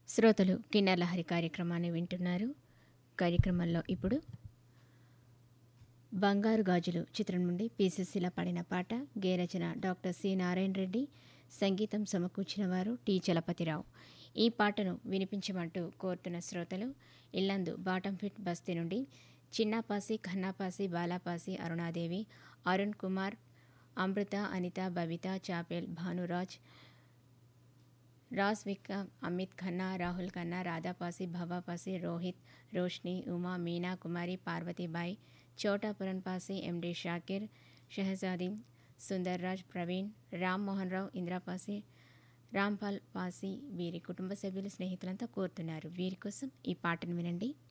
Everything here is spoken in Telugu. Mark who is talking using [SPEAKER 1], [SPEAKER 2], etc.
[SPEAKER 1] శ్రోతలు కిన్నర్ లహరి కార్యక్రమాన్ని వింటున్నారు కార్యక్రమంలో ఇప్పుడు బంగారు గాజులు చిత్రం నుండి పీసీసీల పడిన పాట గేరచన డాక్టర్ సి నారాయణ రెడ్డి సంగీతం సమకూర్చిన వారు టి చలపతిరావు ఈ పాటను వినిపించమంటూ కోరుతున్న శ్రోతలు ఇల్లందు బాటంఫిట్ బస్తీ నుండి చిన్నాపాసి ఖన్నాపాసి బాలాపాసి అరుణాదేవి అరుణ్ కుమార్ అమృత అనిత బబిత చాపెల్ భానురాజ్ రాజ్ విక్రమ్ అమిత్ ఖన్నా రాహుల్ ఖన్నా రాధాపాసి భవాపాసి రోహిత్ రోష్ని ఉమా మీనా కుమారి పార్వతీబాయి చోటాపురన్ పాసి ఎండి షాకిర్ షహజాదీ సుందర్రాజ్ ప్రవీణ్ రామ్ మోహన్ రావు ఇంద్రాపాసి రాంపాల్ పాసి వీరి కుటుంబ సభ్యులు స్నేహితులంతా కోరుతున్నారు వీరి కోసం ఈ పాటను వినండి